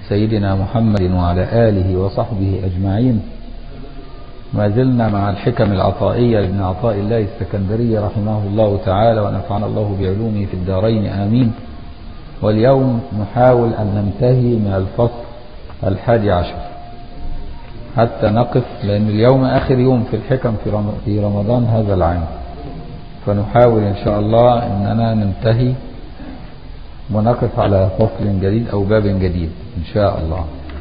سيدنا محمد وعلى آله وصحبه أجمعين ما زلنا مع الحكم العطائية لابن عطاء الله السكندري رحمه الله تعالى ونفعنا الله بعلومه في الدارين آمين واليوم نحاول أن ننتهي من الفصل الحادي عشر حتى نقف لأن اليوم آخر يوم في الحكم في رمضان هذا العام فنحاول إن شاء الله أننا ننتهي ونقف على فصل جديد أو باب جديد إن شاء الله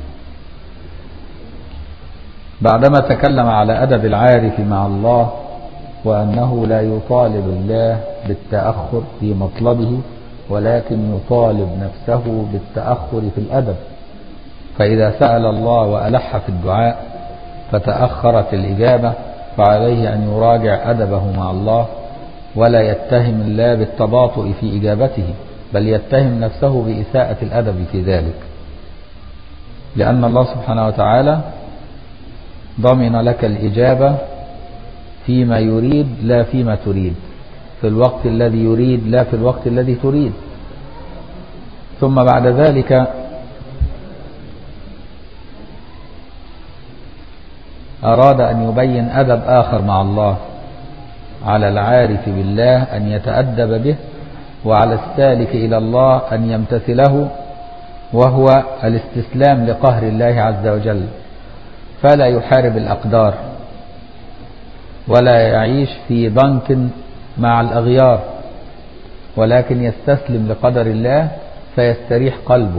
بعدما تكلم على أدب العارف مع الله وأنه لا يطالب الله بالتأخر في مطلبه ولكن يطالب نفسه بالتأخر في الأدب فإذا سأل الله وألح في الدعاء فتأخرت الإجابة فعليه أن يراجع أدبه مع الله ولا يتهم الله بالتباطؤ في إجابته بل يتهم نفسه بإساءة الأدب في ذلك لأن الله سبحانه وتعالى ضمن لك الإجابة فيما يريد لا فيما تريد في الوقت الذي يريد لا في الوقت الذي تريد ثم بعد ذلك أراد أن يبين أدب آخر مع الله على العارف بالله أن يتأدب به وعلى السالك إلى الله أن يمتثله وهو الاستسلام لقهر الله عز وجل فلا يحارب الأقدار ولا يعيش في ضنك مع الأغيار ولكن يستسلم لقدر الله فيستريح قلبه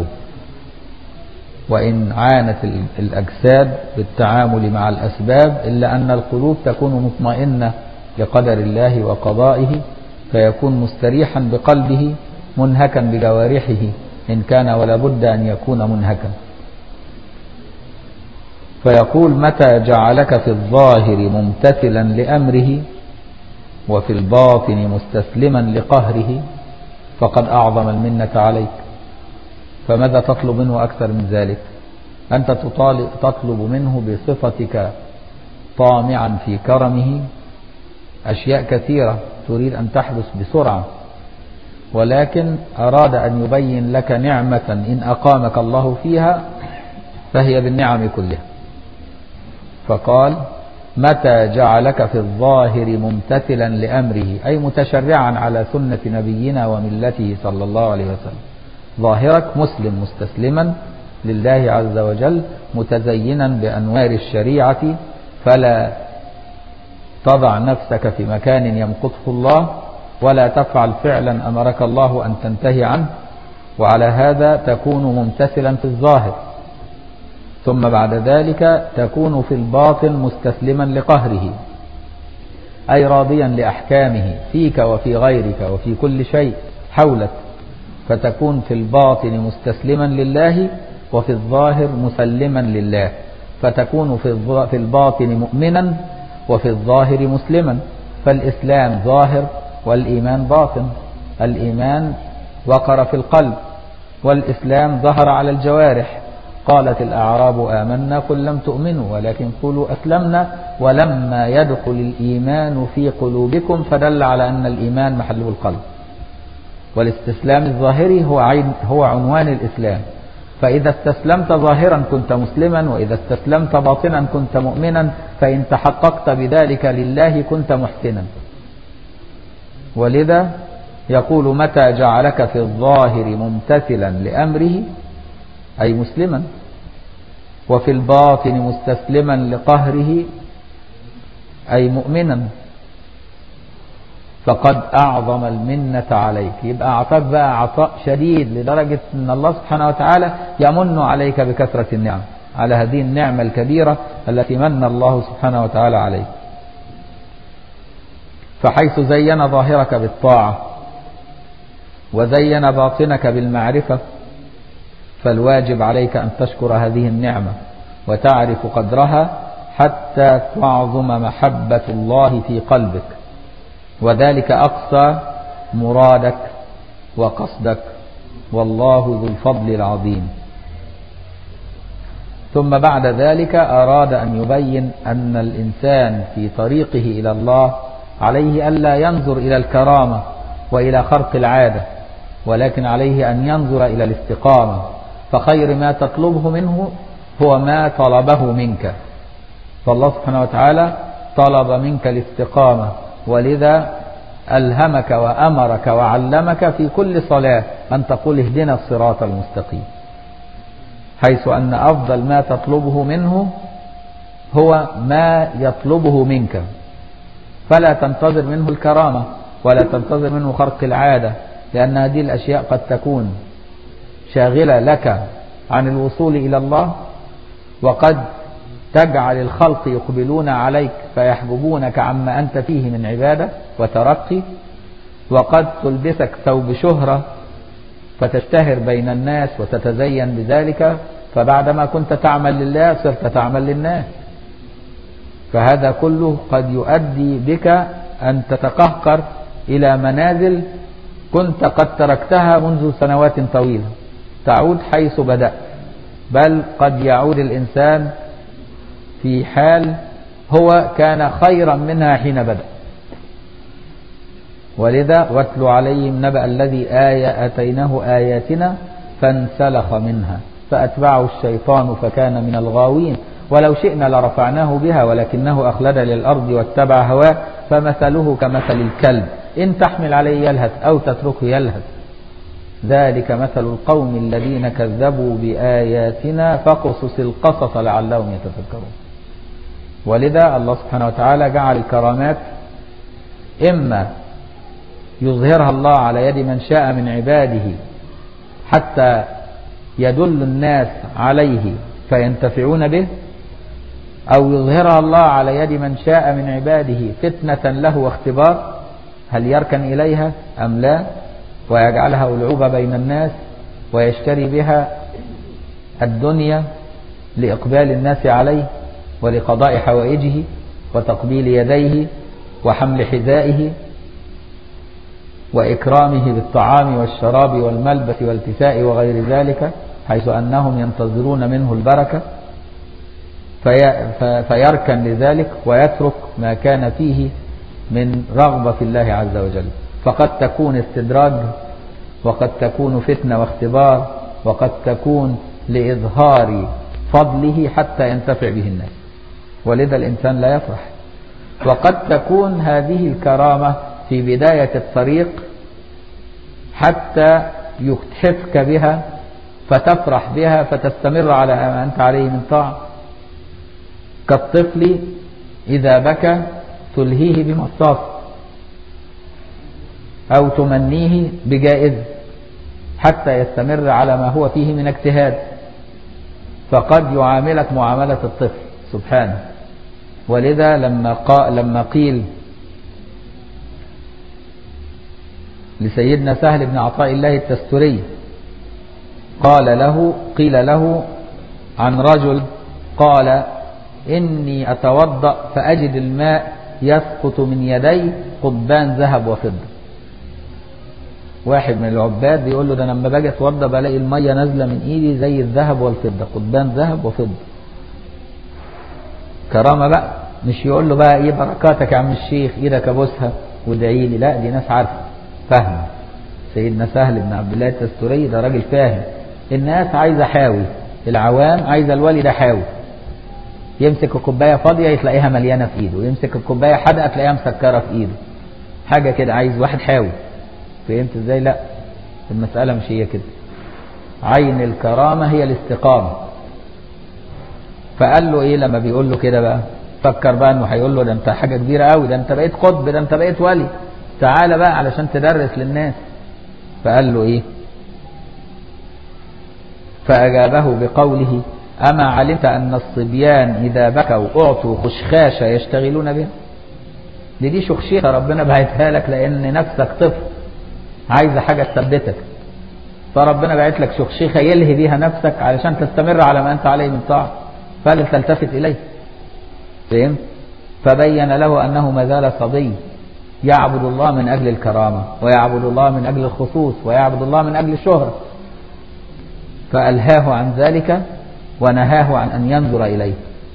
وإن عانت الأجساد بالتعامل مع الأسباب إلا أن القلوب تكون مطمئنة لقدر الله وقضائه فيكون مستريحا بقلبه منهكا بجوارحه إن كان ولا بد أن يكون منهكا فيقول متى جعلك في الظاهر ممتثلا لأمره وفي الباطن مستسلما لقهره فقد أعظم المنة عليك فماذا تطلب منه أكثر من ذلك أنت تطلب منه بصفتك طامعا في كرمه أشياء كثيرة تريد أن تحدث بسرعة ولكن أراد أن يبين لك نعمة إن أقامك الله فيها فهي بالنعم كلها فقال متى جعلك في الظاهر ممتثلا لأمره أي متشرعا على سنة نبينا وملته صلى الله عليه وسلم ظاهرك مسلم مستسلما لله عز وجل متزينا بأنوار الشريعة فلا تضع نفسك في مكان يمقته الله ولا تفعل فعلا أمرك الله أن تنتهي عنه وعلى هذا تكون ممتثلا في الظاهر ثم بعد ذلك تكون في الباطن مستسلما لقهره أي راضيا لأحكامه فيك وفي غيرك وفي كل شيء حولك فتكون في الباطن مستسلما لله وفي الظاهر مسلما لله فتكون في الباطن مؤمنا وفي الظاهر مسلما فالإسلام ظاهر والإيمان باطن الإيمان وقر في القلب والإسلام ظهر على الجوارح قالت الأعراب آمنا قل لم تؤمنوا ولكن قولوا أسلمنا ولما يدخل الإيمان في قلوبكم فدل على أن الإيمان محله القلب والاستسلام الظاهري هو, عين هو عنوان الإسلام فإذا استسلمت ظاهرا كنت مسلما وإذا استسلمت باطنا كنت مؤمنا فإن تحققت بذلك لله كنت محسنا ولذا يقول متى جعلك في الظاهر ممتثلا لأمره أي مسلما وفي الباطن مستسلما لقهره أي مؤمنا فقد أعظم المنة عليك يبقى أعطاك بقى عطاء شديد لدرجة أن الله سبحانه وتعالى يمن عليك بكثرة النعم على هذه النعمة الكبيرة التي من الله سبحانه وتعالى عليك فحيث زين ظاهرك بالطاعة وزين باطنك بالمعرفة فالواجب عليك أن تشكر هذه النعمة وتعرف قدرها حتى تعظم محبة الله في قلبك وذلك أقصى مرادك وقصدك والله ذو الفضل العظيم ثم بعد ذلك أراد أن يبين أن الإنسان في طريقه إلى الله عليه ألا ينظر إلى الكرامة وإلى خرق العادة ولكن عليه أن ينظر إلى الاستقامة فخير ما تطلبه منه هو ما طلبه منك فالله سبحانه وتعالى طلب منك الاستقامة ولذا ألهمك وأمرك وعلمك في كل صلاة أن تقول اهدنا الصراط المستقيم حيث أن أفضل ما تطلبه منه هو ما يطلبه منك فلا تنتظر منه الكرامة ولا تنتظر منه خرق العادة لأن هذه الأشياء قد تكون شاغلة لك عن الوصول إلى الله وقد تجعل الخلق يقبلون عليك فيحجبونك عما أنت فيه من عبادة وترقي وقد تلبسك ثوب شهرة فتشتهر بين الناس وتتزين بذلك فبعدما كنت تعمل لله صرت تعمل للناس فهذا كله قد يؤدي بك أن تتقهقر إلى منازل كنت قد تركتها منذ سنوات طويلة تعود حيث بدأت بل قد يعود الإنسان في حال هو كان خيرا منها حين بدأ ولذا واتل عليهم نبأ الذي آية أتيناه آياتنا فانسلخ منها فأتبعه الشيطان فكان من الغاوين ولو شئنا لرفعناه بها ولكنه أخلد للأرض واتبع هواه فمثله كمثل الكلب إن تحمل عليه يلهث أو تتركه يلهث ذلك مثل القوم الذين كذبوا بآياتنا فقصص القصص لعلهم يتفكرون ولذا الله سبحانه وتعالى جعل الكرامات إما يظهرها الله على يد من شاء من عباده حتى يدل الناس عليه فينتفعون به أو يظهرها الله على يد من شاء من عباده فتنة له واختبار هل يركن إليها أم لا ويجعلها ألعوبة بين الناس ويشتري بها الدنيا لإقبال الناس عليه ولقضاء حوائجه وتقبيل يديه وحمل حذائه وإكرامه بالطعام والشراب والملبس والكساء وغير ذلك حيث أنهم ينتظرون منه البركة في فيركن لذلك ويترك ما كان فيه من رغبة في الله عز وجل فقد تكون استدراج وقد تكون فتنة واختبار وقد تكون لإظهار فضله حتى ينتفع به الناس ولذا الإنسان لا يفرح وقد تكون هذه الكرامة في بداية الطريق حتى يتحفك بها فتفرح بها فتستمر على ما أنت عليه من طاعة كالطفل إذا بكى تلهيه بمصاص أو تمنيه بجائزة حتى يستمر على ما هو فيه من اجتهاد فقد يعاملك معاملة الطفل سبحانه ولذا لما, قا لما قيل لسيدنا سهل بن عطاء الله التستري قال له قيل له عن رجل قال إني أتوضأ فأجد الماء يسقط من يدي قضبان ذهب وفضة واحد من العباد بيقول له ده انا لما باجي اتوضى بلاقي الميه نازله من ايدي زي الذهب والفضه قضبان ذهب وفضه كرامه بقى مش يقول له بقى ايه بركاتك يا عم الشيخ ايدك ابوسها وادعي لي لا دي ناس عارفه فاهمه سيدنا سهل بن عبد الله التستوري ده راجل فاهم الناس عايزه حاوي العوام عايزه الولي ده حاوي يمسك الكوبايه فاضيه يتلاقيها مليانه في ايده يمسك الكوبايه حدقه تلاقيها مسكره في ايده حاجه كده عايز واحد حاوي فهمت ازاي لا المساله مش هي كده عين الكرامه هي الاستقامه فقال له ايه لما بيقول له كده بقى فكر بقى انه هيقول له ده انت حاجه كبيره قوي ده انت بقيت قطب ده انت بقيت ولي تعالى بقى علشان تدرس للناس فقال له ايه فأجابه بقوله أما علمت أن الصبيان إذا بكوا أعطوا خشخاشة يشتغلون بها دي دي شخشيخة ربنا بعتها لك لأن نفسك طفل عايزة حاجة تثبتك فربنا بعت لك شخشيخة يلهي بيها نفسك علشان تستمر على ما أنت عليه من طاعة فلا تلتفت إليه فهمت فبين له أنه ما زال صبي يعبد الله من أجل الكرامة ويعبد الله من أجل الخصوص ويعبد الله من أجل الشهرة فألهاه عن ذلك ونهاه عن أن ينظر إليه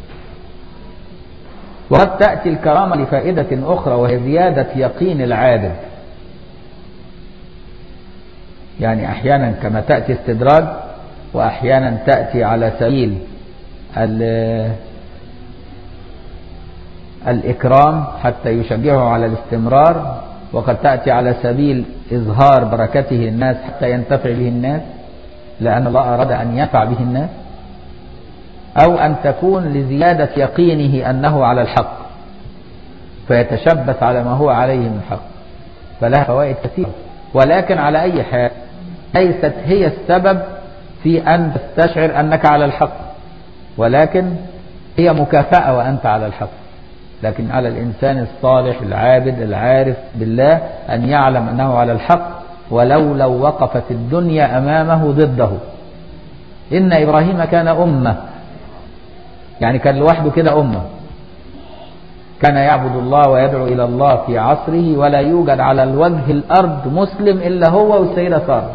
وقد تأتي الكرامة لفائدة أخرى وهي زيادة يقين العابد يعني أحيانا كما تأتي استدراج وأحيانا تأتي على سبيل الإكرام حتى يشجعه على الاستمرار وقد تأتي على سبيل إظهار بركته للناس حتى ينتفع به الناس لأن الله أراد أن ينفع به الناس أو أن تكون لزيادة يقينه أنه على الحق فيتشبث على ما هو عليه من الحق فلها فوائد كثيرة ولكن على أي حال ليست هي السبب في أن تستشعر أنك على الحق ولكن هي مكافأة وأنت على الحق لكن على الإنسان الصالح العابد العارف بالله أن يعلم أنه على الحق ولو لو وقفت الدنيا أمامه ضده إن إبراهيم كان أمة يعني كان لوحده كده أمة كان يعبد الله ويدعو إلى الله في عصره ولا يوجد على الوجه الأرض مسلم إلا هو والسيدة سارة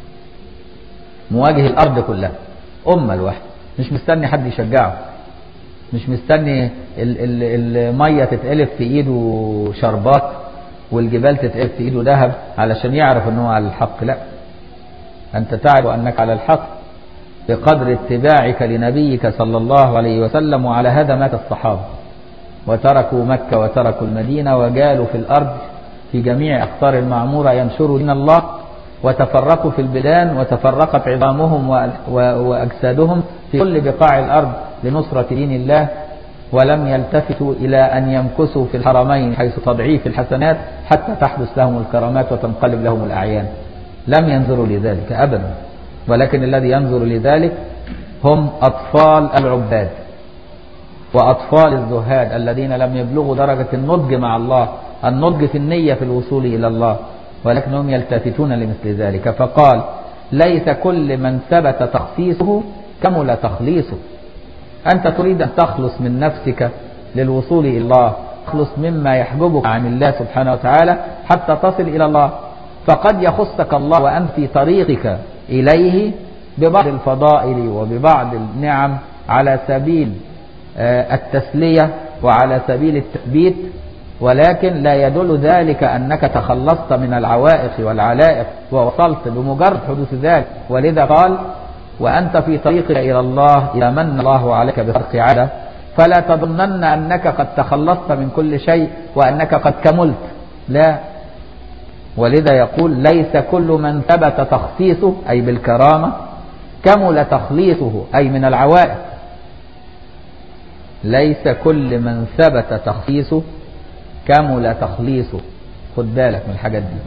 مواجه الأرض كلها أمة لوحده مش مستني حد يشجعه مش مستني المية تتقلب في ايده شربات والجبال تتقلب في ايده ذهب علشان يعرف ان هو على الحق لا انت تعرف انك على الحق بقدر اتباعك لنبيك صلى الله عليه وسلم وعلى هذا مات الصحابة وتركوا مكة وتركوا المدينة وجالوا في الأرض في جميع أقطار المعمورة ينشروا دين الله وتفرقوا في البلدان وتفرقت عظامهم وأجسادهم في كل بقاع الأرض لنصرة دين الله ولم يلتفتوا إلى أن يمكثوا في الحرمين حيث تضعيف الحسنات حتى تحدث لهم الكرامات وتنقلب لهم الأعيان لم ينظروا لذلك أبدا ولكن الذي ينظر لذلك هم أطفال العباد وأطفال الزهاد الذين لم يبلغوا درجة النضج مع الله النضج في النية في الوصول إلى الله ولكنهم يلتفتون لمثل ذلك فقال ليس كل من ثبت تخصيصه كمل تخليصه أنت تريد أن تخلص من نفسك للوصول إلى الله تخلص مما يحجبك عن الله سبحانه وتعالى حتى تصل إلى الله فقد يخصك الله وأنت في طريقك إليه ببعض الفضائل وببعض النعم على سبيل التسلية وعلى سبيل التثبيت ولكن لا يدل ذلك أنك تخلصت من العوائق والعلائق ووصلت بمجرد حدوث ذلك ولذا قال وأنت في طريقك إلى الله إذا من الله عليك بخرق عادة فلا تظنن أنك قد تخلصت من كل شيء وأنك قد كملت لا ولذا يقول ليس كل من ثبت تخصيصه أي بالكرامة كمل تخليصه أي من العوائق ليس كل من ثبت تخصيصه كمل تخليصه خد بالك من الحاجات دي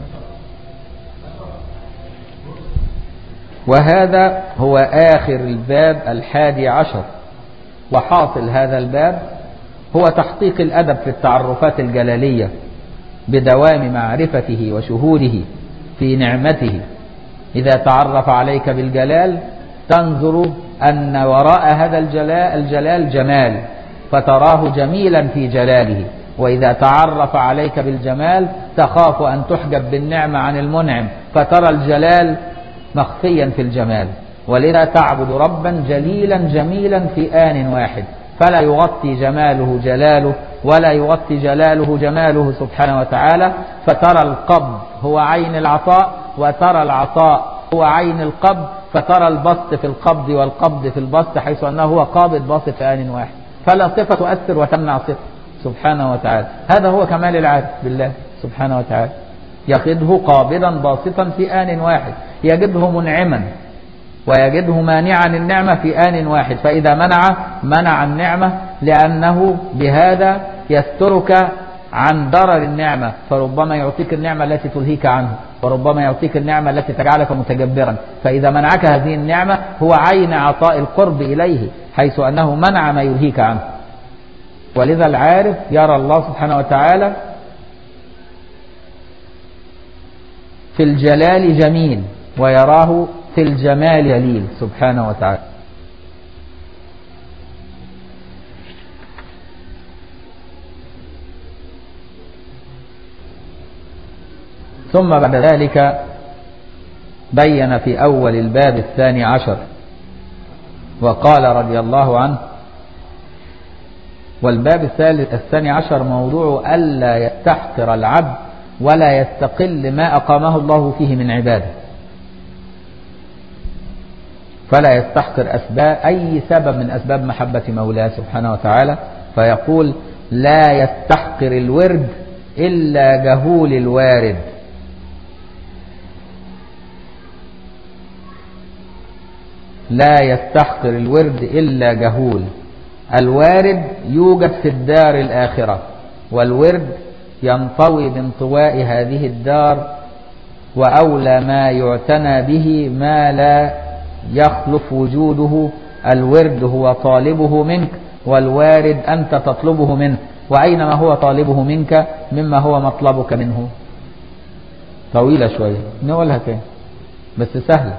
وهذا هو آخر الباب الحادي عشر وحاصل هذا الباب هو تحقيق الأدب في التعرفات الجلالية بدوام معرفته وشهوده في نعمته إذا تعرف عليك بالجلال تنظر أن وراء هذا الجلال, الجلال جمال فتراه جميلا في جلاله وإذا تعرف عليك بالجمال تخاف أن تحجب بالنعمة عن المنعم فترى الجلال مخفيا في الجمال ولذا تعبد ربا جليلا جميلا في آن واحد فلا يغطي جماله جلاله ولا يغطي جلاله جماله سبحانه وتعالى فترى القبض هو عين العطاء وترى العطاء هو عين القبض فترى البسط في القبض والقبض في البسط حيث أنه هو قابض باسط في آن واحد فلا صفة تؤثر وتمنع صفة سبحانه وتعالى هذا هو كمال العارف بالله سبحانه وتعالى يجده قابضا باسطا في آن واحد يجده منعما ويجده مانعا النعمة في آن واحد فإذا منع منع النعمة لأنه بهذا يسترك عن ضرر النعمة فربما يعطيك النعمة التي تلهيك عنه وربما يعطيك النعمة التي تجعلك متجبرا فإذا منعك هذه النعمة هو عين عطاء القرب إليه حيث أنه منع ما يلهيك عنه ولذا العارف يرى الله سبحانه وتعالى في الجلال جميل ويراه في الجمال جليل سبحانه وتعالى ثم بعد ذلك بين في أول الباب الثاني عشر وقال رضي الله عنه والباب الثالث الثاني عشر موضوع ألا يستحقر العبد ولا يستقل ما أقامه الله فيه من عباده فلا يستحقر أسباب أي سبب من أسباب محبة مولاه سبحانه وتعالى فيقول لا يستحقر الورد إلا جهول الوارد لا يستحقر الورد إلا جهول الوارد يوجد في الدار الآخرة والورد ينطوي بانطواء هذه الدار وأولى ما يعتنى به ما لا يخلف وجوده الورد هو طالبه منك والوارد أنت تطلبه منه وأينما هو طالبه منك مما هو مطلبك منه طويلة شوية نقولها تاني بس سهلة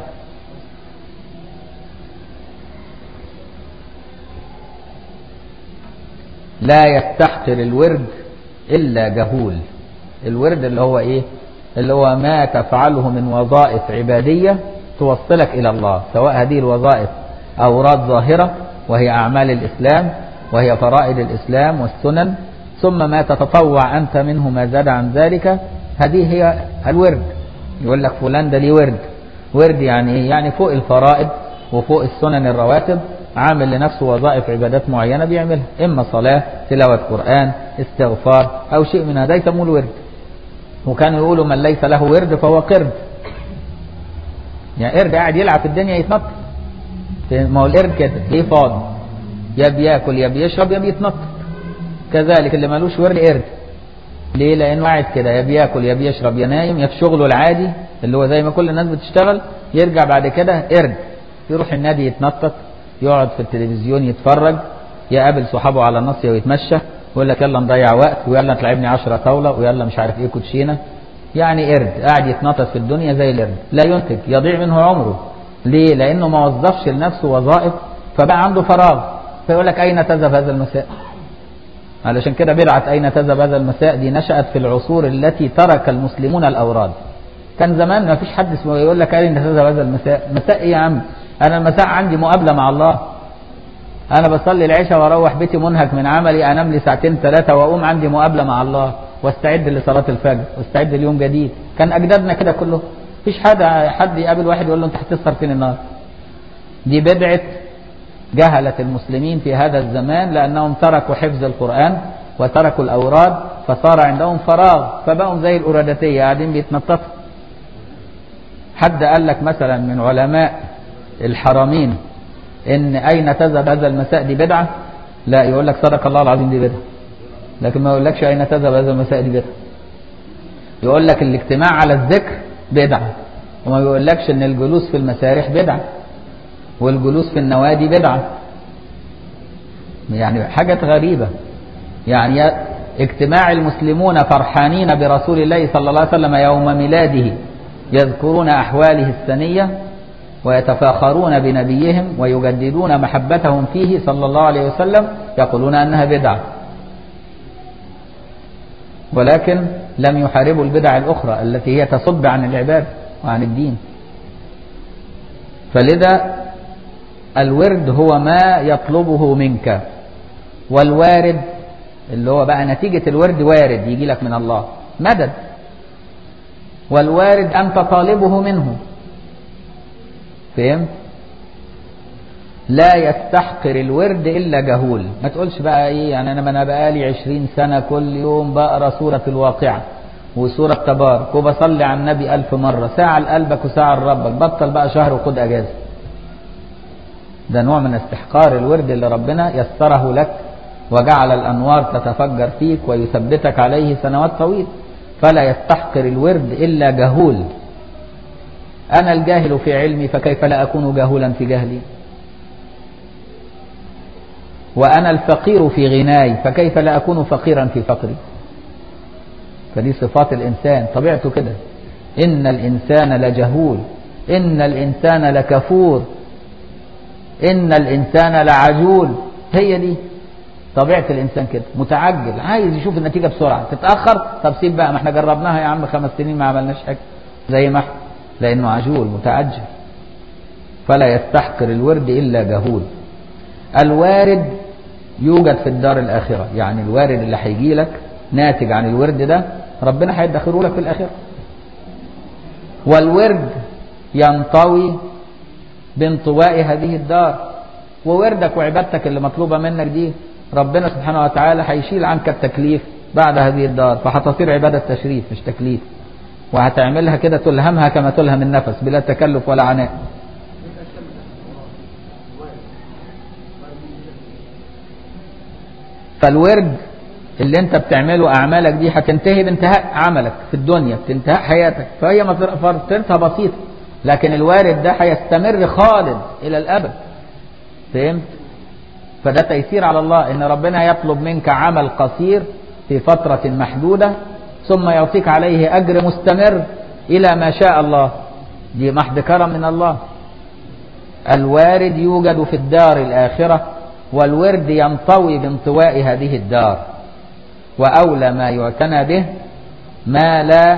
لا يستحقر الورد إلا جهول الورد اللي هو إيه اللي هو ما تفعله من وظائف عبادية توصلك إلى الله سواء هذه الوظائف أوراد ظاهرة وهي أعمال الإسلام وهي فرائض الإسلام والسنن ثم ما تتطوع أنت منه ما زاد عن ذلك هذه هي الورد يقول لك فلان ده ليه ورد ورد يعني إيه؟ يعني فوق الفرائض وفوق السنن الرواتب عامل لنفسه وظائف عبادات معينة بيعملها إما صلاة تلاوة قرآن استغفار أو شيء من هذا يسموه الورد وكانوا يقولوا من ليس له ورد فهو قرد يعني قرد قاعد يلعب في الدنيا يتنطط ما هو القرد كده ليه فاضي يا بياكل يا بيشرب يا بيتنطط كذلك اللي ملوش ورد قرد ليه لانه قاعد كده يا بياكل يا بيشرب يا نايم يا في شغله العادي اللي هو زي ما كل الناس بتشتغل يرجع بعد كده قرد يروح النادي يتنطط يقعد في التلفزيون يتفرج يقابل صحابه على الناصيه ويتمشى ويقول لك يلا نضيع وقت ويلا تلعبني 10 طاوله ويلا مش عارف ايه كوتشينه يعني قرد قاعد يتنطط في الدنيا زي القرد لا ينتج يضيع منه عمره ليه لانه ما وظفش لنفسه وظائف فبقى عنده فراغ فيقول لك اين تذهب هذا المساء علشان كده بدعة أين تذهب هذا المساء دي نشأت في العصور التي ترك المسلمون الأوراد كان زمان ما فيش حد اسمه يقول لك أين تذهب هذا المساء مساء إيه يا عم أنا المساء عندي مقابلة مع الله أنا بصلي العشاء وأروح بيتي منهك من عملي أنام لي ساعتين ثلاثة وأقوم عندي مقابلة مع الله واستعد لصلاة الفجر واستعد ليوم جديد كان أجدادنا كده كله مفيش حد حد يقابل واحد يقول له أنت هتسهر فين النهار دي بدعة جهلة المسلمين في هذا الزمان لأنهم تركوا حفظ القرآن وتركوا الأوراد فصار عندهم فراغ فبقوا زي الأرادتية قاعدين بيتنططوا حد قال لك مثلا من علماء الحرمين إن أين تذهب هذا المساء دي بدعة لا يقول لك صدق الله العظيم دي بدعة لكن ما يقولكش أين تذهب هذا المساء دي بدعة يقول لك الاجتماع على الذكر بدعة وما يقولكش ان الجلوس في المسارح بدعة والجلوس في النوادي بدعة يعني حاجة غريبة يعني اجتماع المسلمون فرحانين برسول الله صلى الله عليه وسلم يوم ميلاده يذكرون أحواله السنية ويتفاخرون بنبيهم ويجددون محبتهم فيه صلى الله عليه وسلم يقولون أنها بدعة ولكن لم يحاربوا البدع الأخرى التي هي تصد عن العباد وعن الدين فلذا الورد هو ما يطلبه منك والوارد اللي هو بقى نتيجة الورد وارد يجي لك من الله مدد والوارد أنت طالبه منه فهمت لا يستحقر الورد إلا جهول ما تقولش بقى إيه يعني أنا أنا بقالي عشرين سنة كل يوم بقرأ سورة الواقعة وسورة تبارك وبصلي على النبي ألف مرة ساعة لقلبك وساعة لربك بطل بقى شهر وخد أجازة ده نوع من استحقار الورد اللي ربنا يسره لك وجعل الأنوار تتفجر فيك ويثبتك عليه سنوات طويلة فلا يستحقر الورد إلا جهول أنا الجاهل في علمي فكيف لا أكون جاهلا في جهلي وأنا الفقير في غناي فكيف لا أكون فقيرا في فقري فدي صفات الإنسان طبيعته كده إن الإنسان لجهول إن الإنسان لكفور إن الإنسان لعجول هي دي طبيعة الإنسان كده متعجل عايز يشوف النتيجة بسرعة تتأخر طب سيب بقى ما احنا جربناها يا عم خمس سنين ما عملناش حاجة زي ما احنا لأنه عجول متعجل فلا يستحقر الورد إلا جهول الوارد يوجد في الدار الآخرة يعني الوارد اللي هيجي لك ناتج عن الورد ده ربنا هيدخره لك في الآخرة والورد ينطوي بانطواء هذه الدار ووردك وعبادتك اللي مطلوبة منك دي ربنا سبحانه وتعالى هيشيل عنك التكليف بعد هذه الدار فهتصير عبادة تشريف مش تكليف وهتعملها كده تلهمها كما تلهم النفس بلا تكلف ولا عناء فالورد اللي انت بتعمله اعمالك دي هتنتهي بانتهاء عملك في الدنيا بانتهاء حياتك فهي فترتها بسيطه لكن الوارد ده هيستمر خالد الى الابد فهمت فده تيسير على الله ان ربنا يطلب منك عمل قصير في فترة محدودة ثم يعطيك عليه اجر مستمر الى ما شاء الله دي محض كرم من الله الوارد يوجد في الدار الاخرة والورد ينطوي بانطواء هذه الدار واولى ما يعتنى به ما لا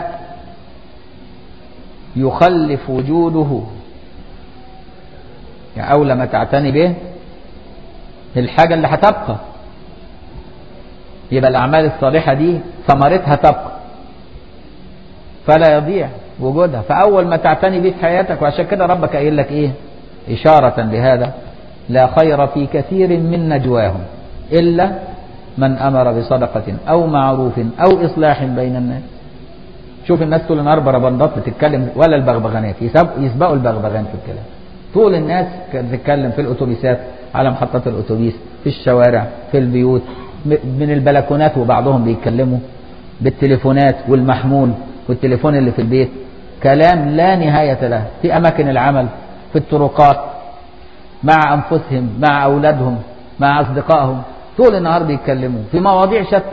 يخلف وجوده يعني أولى ما تعتني به الحاجة اللي هتبقى يبقى الأعمال الصالحة دي ثمرتها تبقى فلا يضيع وجودها فأول ما تعتني به في حياتك وعشان كده ربك قايل لك إيه إشارة لهذا لا خير في كثير من نجواهم إلا من أمر بصدقة أو معروف أو إصلاح بين الناس شوف الناس طول النهار بربندات بتتكلم ولا البغبغانات يسبقوا البغبغان في الكلام طول الناس بتتكلم في الاتوبيسات على محطات الاتوبيس في الشوارع في البيوت من البلكونات وبعضهم بيتكلموا بالتليفونات والمحمول والتليفون اللي في البيت كلام لا نهاية له في أماكن العمل في الطرقات مع أنفسهم مع أولادهم مع أصدقائهم طول النهار بيتكلموا في مواضيع شتى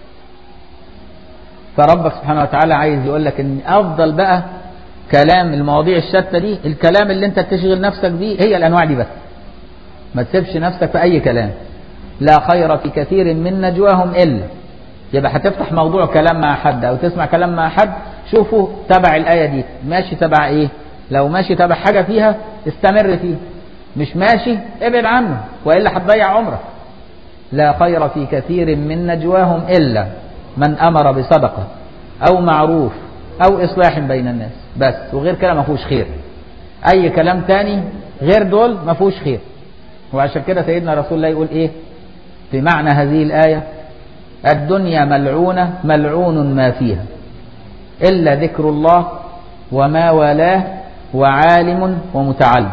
فربك سبحانه وتعالى عايز يقول لك ان افضل بقى كلام المواضيع الشتى دي الكلام اللي انت تشغل نفسك بيه هي الانواع دي بس ما تسيبش نفسك في اي كلام لا خير في كثير من نجواهم الا يبقى هتفتح موضوع كلام مع حد او تسمع كلام مع حد شوفوا تبع الايه دي ماشي تبع ايه لو ماشي تبع حاجه فيها استمر فيه مش ماشي ابعد عنه والا هتضيع عمرك لا خير في كثير من نجواهم الا من امر بصدقه او معروف او اصلاح بين الناس بس وغير كده ما فيهوش خير اي كلام تاني غير دول ما فيهوش خير وعشان كده سيدنا رسول الله يقول ايه في معنى هذه الايه الدنيا ملعونه ملعون ما فيها الا ذكر الله وما والاه وعالم ومتعلم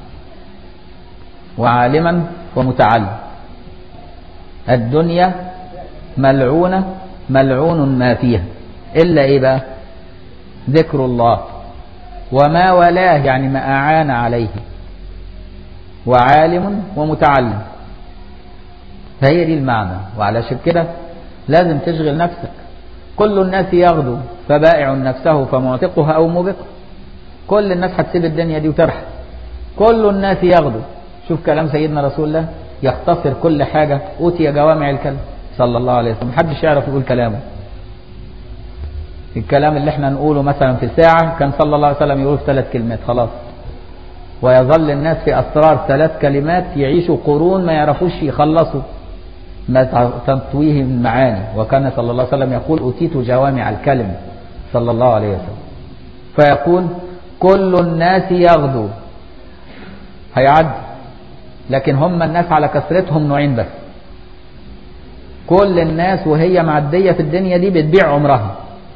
وعالما ومتعلم الدنيا ملعونه ملعون ما فيها الا ايه بقى ذكر الله وما ولاه يعني ما أعان عليه وعالم ومتعلم فهي دي المعنى وعلشان كده لازم تشغل نفسك كل الناس يغدو فبائع نفسه فمعتقها أو موبقها كل الناس هتسيب الدنيا دي وترحل كل الناس يغدو شوف كلام سيدنا رسول الله يختصر كل حاجة أوتي جوامع الكلم صلى الله عليه وسلم محدش يعرف يقول كلامه الكلام اللي احنا نقوله مثلا في ساعة كان صلى الله عليه وسلم يقول في ثلاث كلمات خلاص ويظل الناس في أسرار ثلاث كلمات يعيشوا قرون ما يعرفوش يخلصوا ما تنطويه من معاني وكان صلى الله عليه وسلم يقول أتيت جوامع الكلم صلى الله عليه وسلم فيقول كل الناس يغدو هيعدي لكن هم الناس على كثرتهم نوعين بس كل الناس وهي معدية في الدنيا دي بتبيع عمرها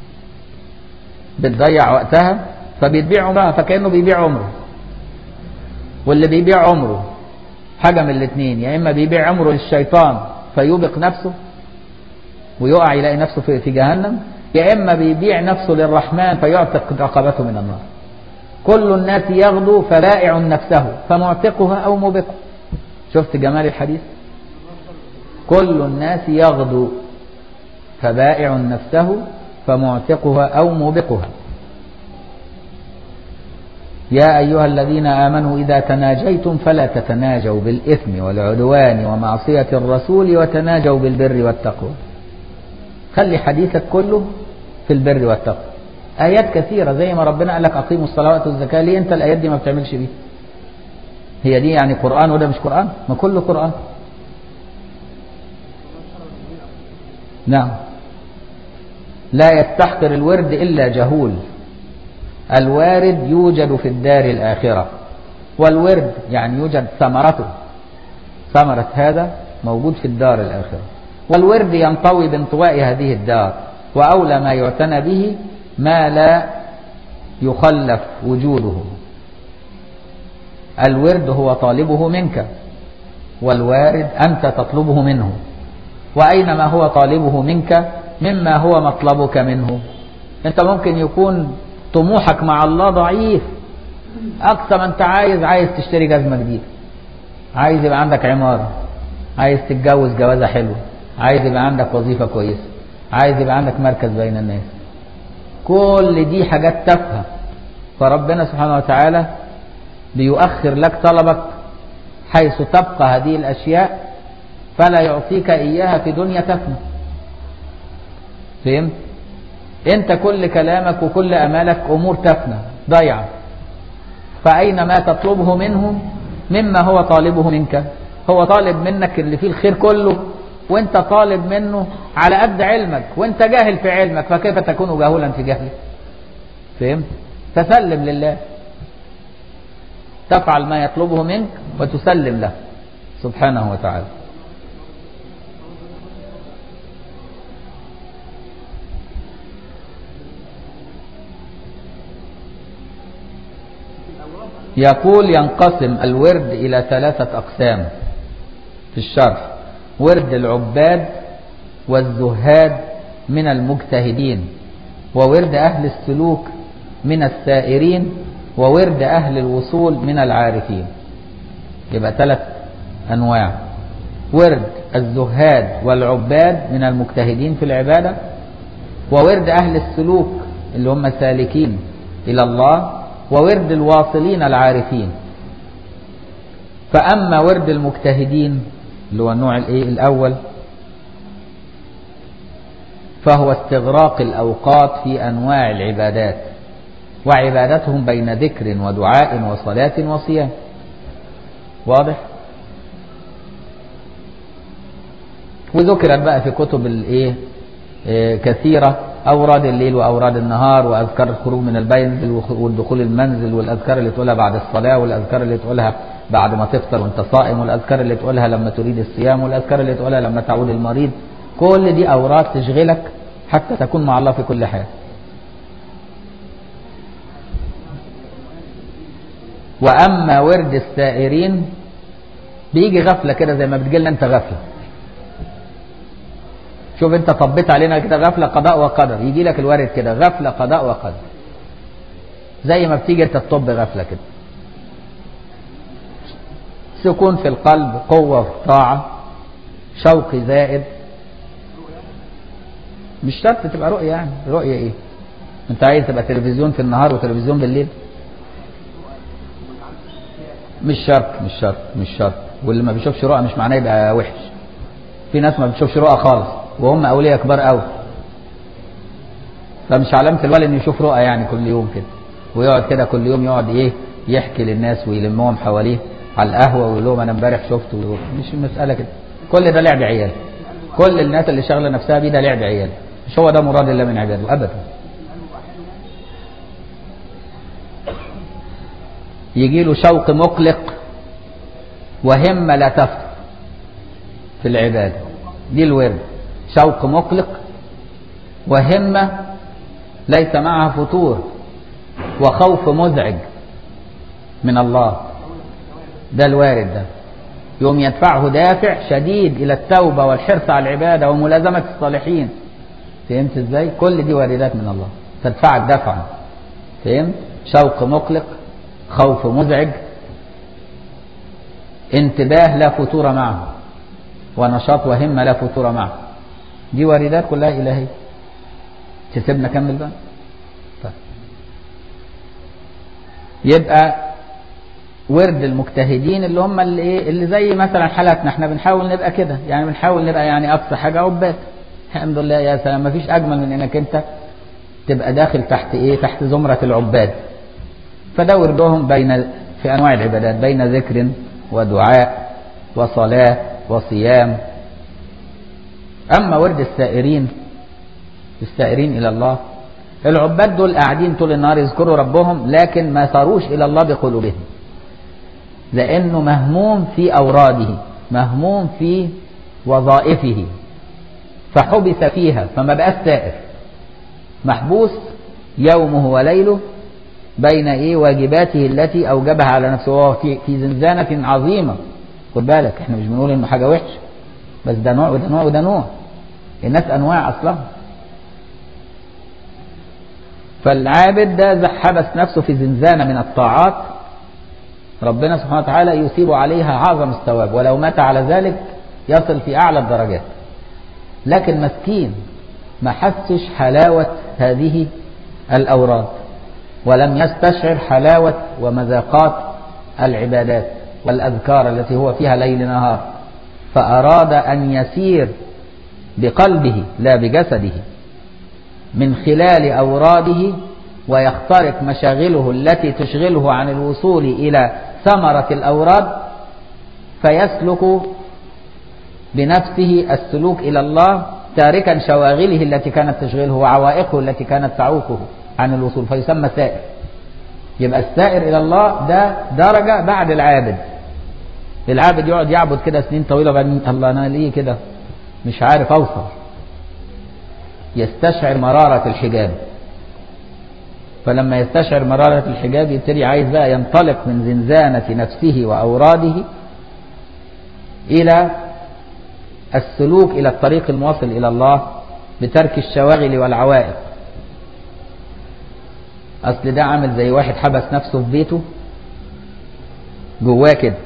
بتضيع وقتها فبيبيع عمرها فكأنه بيبيع عمره واللي بيبيع عمره حاجة من الاثنين يا إما بيبيع عمره للشيطان فيوبق نفسه ويقع يلاقي نفسه في في جهنم يا إما بيبيع نفسه للرحمن فيعتق رقبته من النار كل الناس يغدو فبائع نفسه فمعتقها أو موبقها شفت جمال الحديث كل الناس يغدو فبائع نفسه فمعتقها أو موبقها يا أيها الذين آمنوا إذا تناجيتم فلا تتناجوا بالإثم والعدوان ومعصية الرسول وتناجوا بالبر والتقوى خلي حديثك كله في البر والتقوى آيات كثيرة زي ما ربنا قال لك أقيموا الصلوات والزكاة ليه أنت الآيات دي ما بتعملش بيها هي دي يعني قرآن وده مش قرآن ما كله قرآن نعم لا يستحقر الورد إلا جهول الوارد يوجد في الدار الآخرة والورد يعني يوجد ثمرته ثمرة هذا موجود في الدار الآخرة والورد ينطوي بانطواء هذه الدار وأولى ما يعتنى به ما لا يخلف وجوده الورد هو طالبه منك والوارد أنت تطلبه منه وأينما هو طالبه منك مما هو مطلبك منه أنت ممكن يكون طموحك مع الله ضعيف أقصى ما أنت عايز عايز تشتري جزمة جديدة عايز يبقى عندك عمارة عايز تتجوز جوازة حلوة عايز يبقى عندك وظيفة كويسة عايز يبقى عندك مركز بين الناس كل دي حاجات تافهة فربنا سبحانه وتعالى بيؤخر لك طلبك حيث تبقى هذه الأشياء فلا يعطيك إياها في دنيا تفنى فهمت؟ أنت كل كلامك وكل أمالك أمور تفنى ضيعة فأينما تطلبه منه مما هو طالبه منك هو طالب منك اللي فيه الخير كله وانت طالب منه على قد علمك وانت جاهل في علمك فكيف تكون جاهلا في جهلك فهمت تسلم لله تفعل ما يطلبه منك وتسلم له سبحانه وتعالى يقول ينقسم الورد إلى ثلاثة أقسام في الشرح ورد العباد والزهاد من المجتهدين وورد أهل السلوك من السائرين وورد أهل الوصول من العارفين يبقى ثلاث أنواع ورد الزهاد والعباد من المجتهدين في العبادة وورد أهل السلوك اللي هم سالكين إلى الله وورد الواصلين العارفين فأما ورد المجتهدين اللي هو النوع الايه الاول فهو استغراق الاوقات في انواع العبادات وعبادتهم بين ذكر ودعاء وصلاة وصيام واضح وذكرت بقى في كتب الايه كثيرة أوراد الليل وأوراد النهار وأذكار الخروج من البيت والدخول المنزل والأذكار اللي تقولها بعد الصلاة والأذكار اللي تقولها بعد ما تفطر وانت صائم والأذكار اللي تقولها لما تريد الصيام والأذكار اللي تقولها لما تعود المريض كل دي أوراد تشغلك حتى تكون مع الله في كل حال وأما ورد السائرين بيجي غفلة كده زي ما بتجيلنا انت غفلة شوف انت طبيت علينا كده غفلة قضاء وقدر يجي لك الوارد كده غفلة قضاء وقدر زي ما بتيجي انت تطب غفلة كده سكون في القلب قوة في طاعة شوق زائد مش شرط تبقى رؤية يعني رؤية ايه انت عايز تبقى تلفزيون في النهار وتلفزيون بالليل مش شرط مش شرط مش شرط واللي ما بيشوفش رؤى مش معناه يبقى وحش في ناس ما بتشوفش رؤى خالص وهم اولياء كبار قوي فمش علامة الولي انه يشوف رؤى يعني كل يوم كده ويقعد كده كل يوم يقعد ايه يحكي للناس ويلمهم حواليه على القهوة ويقول لهم انا امبارح شفت مش المسألة كده كل ده لعب عيال كل الناس اللي شغلة نفسها بيه ده لعب عيال مش هو ده مراد الله من عباده ابدا يجي له شوق مقلق وهمة لا تفتر في العبادة دي الورد شوق مقلق وهمة ليس معها فتور وخوف مزعج من الله ده الوارد ده يوم يدفعه دافع شديد إلى التوبة والحرص على العبادة وملازمة الصالحين فهمت ازاي كل دي واردات من الله تدفعك دفعا فهمت شوق مقلق خوف مزعج انتباه لا فتور معه ونشاط وهمة لا فتور معه دي واردات كلها إلهية تسيبنا كمل بقى طيب. يبقى ورد المجتهدين اللي هم اللي ايه اللي زي مثلا حالاتنا احنا بنحاول نبقى كده يعني بنحاول نبقى يعني اقصى حاجه عباد الحمد لله يا سلام ما فيش اجمل من انك انت تبقى داخل تحت ايه تحت زمره العباد فده وردهم بين في انواع العبادات بين ذكر ودعاء وصلاه وصيام اما ورد السائرين السائرين الى الله العباد دول قاعدين طول النهار يذكروا ربهم لكن ما صاروش الى الله بقلوبهم لأنه مهموم في أوراده مهموم في وظائفه فحبس فيها فما بقاش سائر محبوس يومه وليله بين ايه واجباته التي اوجبها على نفسه وهو في في زنزانه عظيمه خد بالك احنا مش بنقول انه حاجه وحشه بس ده نوع وده نوع وده نوع الناس انواع اصلا فالعابد ده حبس نفسه في زنزانه من الطاعات ربنا سبحانه وتعالى يثيب عليها اعظم الثواب ولو مات على ذلك يصل في اعلى الدرجات لكن مسكين ما حسش حلاوه هذه الاوراد ولم يستشعر حلاوه ومذاقات العبادات والاذكار التي هو فيها ليل نهار فاراد ان يسير بقلبه لا بجسده من خلال اوراده ويخترق مشاغله التي تشغله عن الوصول الى ثمره الاوراد فيسلك بنفسه السلوك الى الله تاركا شواغله التي كانت تشغله وعوائقه التي كانت تعوقه عن الوصول فيسمى سائر يبقى السائر الى الله ده درجه بعد العابد العابد يقعد يعبد كده سنين طويله وبعدين الله انا ليه كده مش عارف اوصل يستشعر مراره الحجاب فلما يستشعر مرارة الحجاب يبتدي عايز بقى ينطلق من زنزانة نفسه وأوراده إلى السلوك إلى الطريق المواصل إلى الله بترك الشواغل والعوائق أصل ده عامل زي واحد حبس نفسه في بيته جواه كده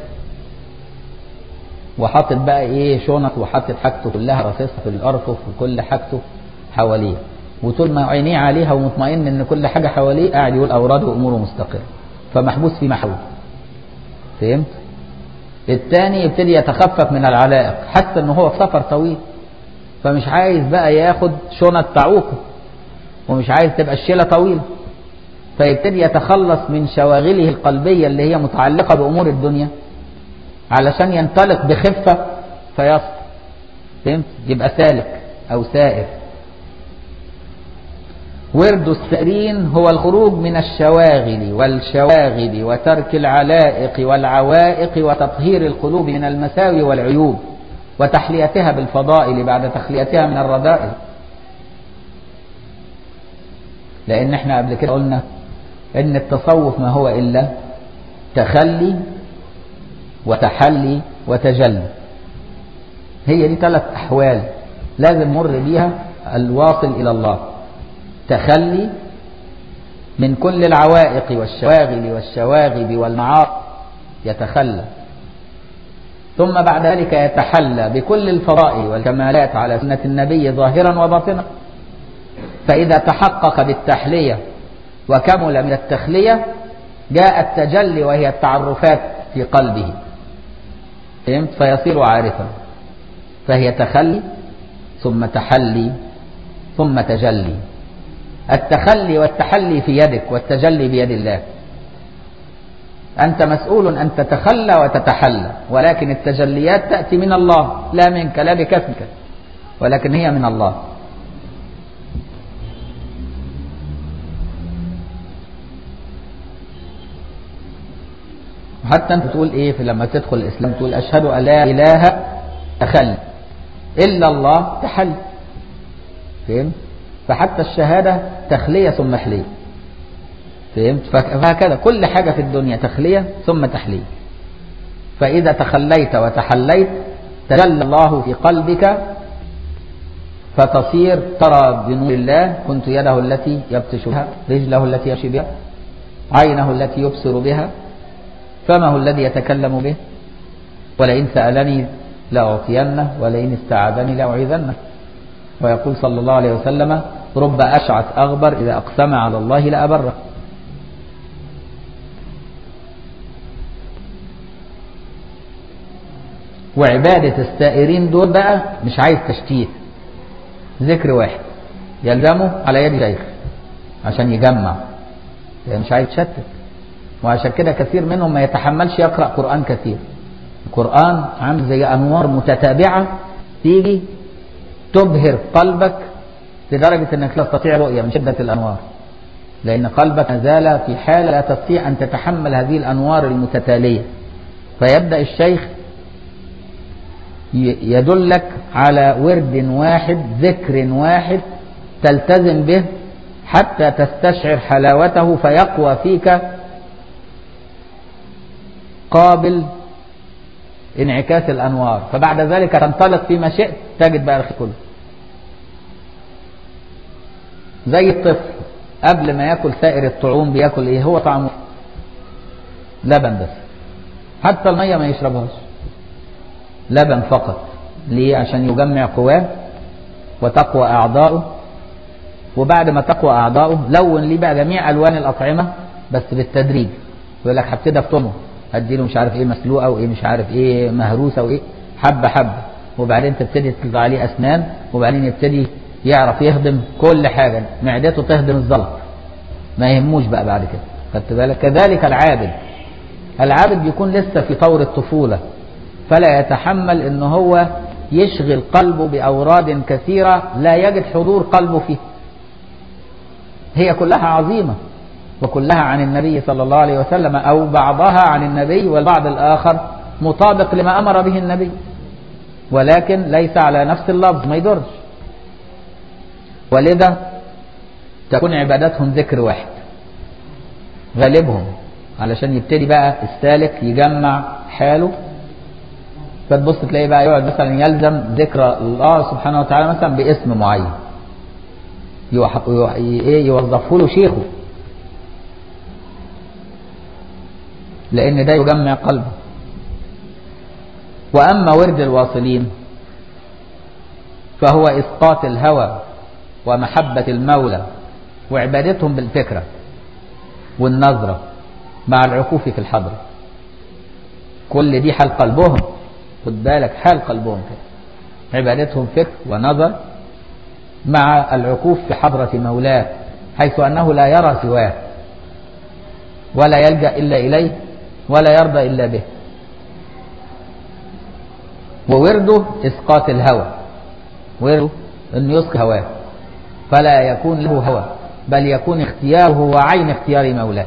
وحاطط بقى ايه شنط وحاطط حاجته كلها رصيصها في الارفف وكل حاجته حواليه وطول ما عينيه عليها ومطمئن ان كل حاجه حواليه قاعد يقول اوراده واموره مستقره فمحبوس في محبوس فهمت الثاني يبتدي يتخفف من العلائق حتى ان هو في سفر طويل فمش عايز بقى ياخد شنط تعوقه ومش عايز تبقى الشيله طويله فيبتدي يتخلص من شواغله القلبيه اللي هي متعلقه بامور الدنيا علشان ينطلق بخفه فيصل فهمت يبقى سالك او سائر ورد السائرين هو الخروج من الشواغل والشواغل وترك العلائق والعوائق وتطهير القلوب من المساوي والعيوب وتحليتها بالفضائل بعد تخليتها من الرذائل لان احنا قبل كده قلنا ان التصوف ما هو الا تخلي وتحلي وتجلي هي دي ثلاث احوال لازم مر بيها الواصل الى الله تخلي من كل العوائق والشواغل والشواغب والمعاصي يتخلى ثم بعد ذلك يتحلى بكل الفضائل والكمالات على سنة النبي ظاهرا وباطنا فإذا تحقق بالتحلية وكمل من التخلية جاء التجلي وهي التعرفات في قلبه فهمت فيصير عارفا فهي تخلي ثم تحلي ثم تجلي التخلي والتحلي في يدك والتجلي بيد الله أنت مسؤول أن تتخلى وتتحلى ولكن التجليات تأتي من الله لا منك لا بكسبك ولكن هي من الله حتى انت تقول ايه في لما تدخل الاسلام تقول اشهد ان لا اله تخلي الا الله تحلي فهمت فحتى الشهادة تخلية ثم تحلية فهمت فهكذا كل حاجة في الدنيا تخلية ثم تحلية فإذا تخليت وتحليت تجلى الله في قلبك فتصير ترى بنور الله كنت يده التي يبطش بها رجله التي يمشي بها عينه التي يبصر بها فمه الذي يتكلم به ولئن سألني لأعطينه ولئن استعاذني لأعيذنه ويقول صلى الله عليه وسلم رب أشعث أغبر إذا أقسم على الله لأبره وعبادة السائرين دول بقى مش عايز تشتيت ذكر واحد يلزمه على يد شيخ عشان يجمع يعني مش عايز تشتت وعشان كده كثير منهم ما يتحملش يقرأ قرآن كثير القرآن عامل زي أنوار متتابعة تيجي تبهر قلبك لدرجة أنك لا تستطيع رؤية من شدة الأنوار لأن قلبك ما زال في حالة لا تستطيع أن تتحمل هذه الأنوار المتتالية فيبدأ الشيخ يدلك على ورد واحد ذكر واحد تلتزم به حتى تستشعر حلاوته فيقوى فيك قابل انعكاس الأنوار فبعد ذلك تنطلق فيما شئت تجد بقى الخير كله زي الطفل قبل ما ياكل سائر الطعوم بياكل ايه هو طعمه لبن بس حتى المية ما يشربهاش لبن فقط ليه عشان يجمع قواه وتقوى أعضاؤه وبعد ما تقوى أعضاؤه لون ليه بقى جميع ألوان الأطعمة بس بالتدريج يقول لك هبتدي افطمه اديله مش عارف ايه مسلوقه وايه مش عارف ايه مهروسه وايه حبه حبه وبعدين تبتدي تطلع عليه اسنان وبعدين يبتدي يعرف يهضم كل حاجه معدته تهضم الزلط ما يهموش بقى بعد كده خدت بالك كذلك العابد العابد بيكون لسه في طور الطفوله فلا يتحمل ان هو يشغل قلبه باوراد كثيره لا يجد حضور قلبه فيه هي كلها عظيمه وكلها عن النبي صلى الله عليه وسلم أو بعضها عن النبي والبعض الآخر مطابق لما أمر به النبي ولكن ليس على نفس اللفظ ما يضرش ولذا تكون عباداتهم ذكر واحد غالبهم علشان يبتدي بقى السالك يجمع حاله فتبص تلاقيه بقى يقعد مثلا يلزم ذكر الله سبحانه وتعالى مثلا باسم معين يوظفه له شيخه لأن ده يجمع قلبه وأما ورد الواصلين فهو إسقاط الهوى ومحبة المولى وعبادتهم بالفكرة والنظرة مع العكوف في الحضرة كل دي حال قلبهم خد بالك حال قلبهم كده عبادتهم فكر ونظر مع العكوف في حضرة مولاه حيث أنه لا يرى سواه ولا يلجأ إلا إليه ولا يرضى إلا به وورده إسقاط الهوى ورده أنه يسقط هواه فلا يكون له هوى بل يكون اختياره هو عين اختيار مولاه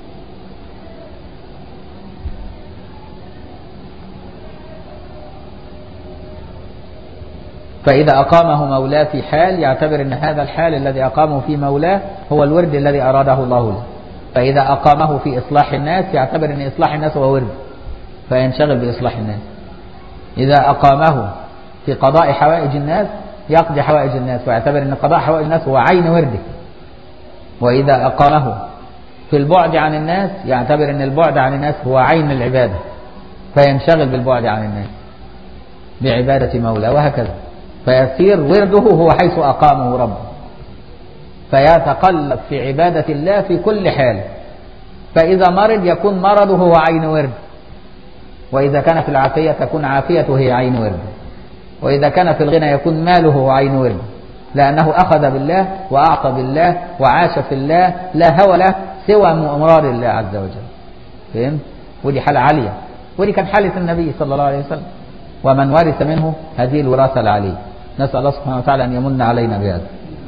فإذا أقامه مولاه في حال يعتبر أن هذا الحال الذي أقامه في مولاه هو الورد الذي أراده الله له فإذا أقامه في إصلاح الناس يعتبر أن إصلاح الناس هو ورد فينشغل بإصلاح الناس إذا أقامه في قضاء حوائج الناس يقضي حوائج الناس ويعتبر أن قضاء حوائج الناس هو عين ورده وإذا أقامه في البعد عن الناس يعتبر أن البعد عن الناس هو عين العبادة فينشغل بالبعد عن الناس بعبادة مولاه وهكذا فيصير ورده هو حيث أقامه ربه فيتقلب في عبادة الله في كل حال فإذا مرض يكون مرضه هو عين ورد وإذا كان في العافية تكون عافيته هي عين ورد وإذا كان في الغنى يكون ماله هو عين ورد لأنه أخذ بالله وأعطى بالله وعاش في الله لا هوى له سوى أمرار الله عز وجل فهمت؟ ودي حالة عالية ودي كان حالة النبي صلى الله عليه وسلم ومن ورث منه هذه الوراثة العالية نسأل الله سبحانه وتعالى أن يمن علينا بهذا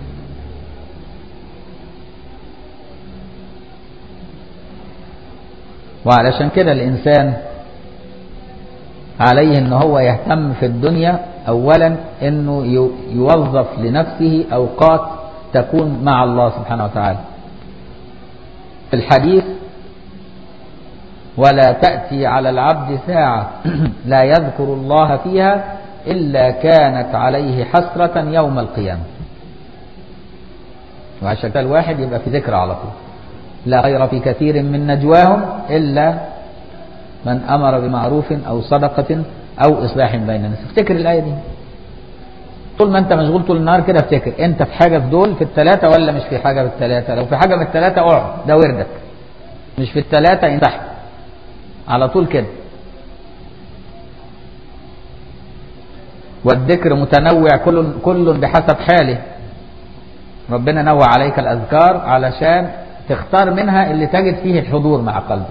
وعلشان كده الإنسان عليه ان هو يهتم في الدنيا اولا انه يوظف لنفسه اوقات تكون مع الله سبحانه وتعالى في الحديث ولا تأتي على العبد ساعة لا يذكر الله فيها إلا كانت عليه حسرة يوم القيامة وعشان كده الواحد يبقى في ذكر على طول لا خير في كثير من نجواهم إلا من أمر بمعروف أو صدقة أو إصلاح بين الناس افتكر الآية دي طول ما أنت مشغول طول النهار كده افتكر أنت في حاجة في دول في الثلاثة ولا مش في حاجة في الثلاثة لو في حاجة من الثلاثة اقعد ده وردك مش في الثلاثة انسحب على طول كده والذكر متنوع كل كل بحسب حاله ربنا نوع عليك الأذكار علشان تختار منها اللي تجد فيه الحضور مع قلبك